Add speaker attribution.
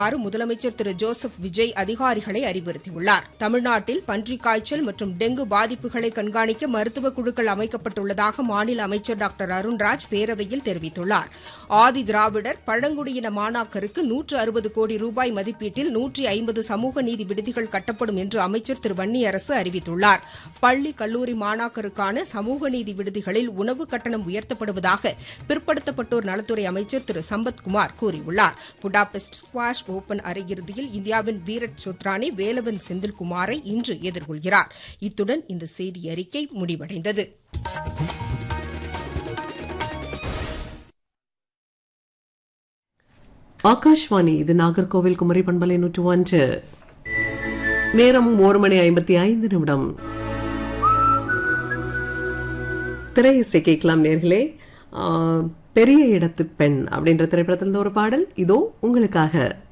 Speaker 1: முதலமைச்சர் திரு ஜோசப் விஜய் அதிகாரிகளை அறிவுறுத்தியுள்ளார் தமிழ்நாட்டில் பன்றிக் காய்ச்சல் மற்றும் டெங்கு பாதிப்புகளை கண்காணிக்க மருத்துவக் குழுக்கள் அமைக்கப்பட்டுள்ளதாக மாநில அமைச்சர் டாக்டர் அருண்ராஜ் பேரவையில் தெரிவித்துள்ளார் ஆதி திராவிடர் பழங்குடியின மாணாக்கருக்கு நூற்று அறுபது கோடி ரூபாய் மதிப்பீட்டில் நூற்றி ஐம்பது சமூக நீதி விடுதிகள் கட்டப்படும் என்று அமைச்சர் திரு வன்னியரசு அறிவித்துள்ளார் பள்ளி கல்லூரி மாணாக்கருக்கான சமூக நீதி விடுதிகளில் உணவு கட்டணம் உயர்த்தப்படுவதாக பிற்படுத்தப்பட்டோர் நலத்துறை அமைச்சர் திரு சம்பத்குமார் கூறியுள்ளார் புடாபெஸ்ட் ஸ்குவாஷ் ஓபன் அரையிறுதியில் இந்தியாவின் வீரட் சோத்ரானி வேலவன் செந்தில்குமாரை இன்று எதிர்கொள்கிறார் இத்துடன் இந்த செய்தி அறிக்கை முடிவடைந்தது
Speaker 2: ஆகாஷ்வாணி இது நாகர்கோவில் குமரி பண்பலை நூற்று ஒன்று நேரம் ஒரு மணி ஐம்பத்தி ஐந்து நிமிடம் திரையிசை கேட்கலாம் நேர்களே பெரிய இடத்து பெண் அப்படின்ற திரைப்படத்திலிருந்து ஒரு பாடல் இதோ உங்களுக்காக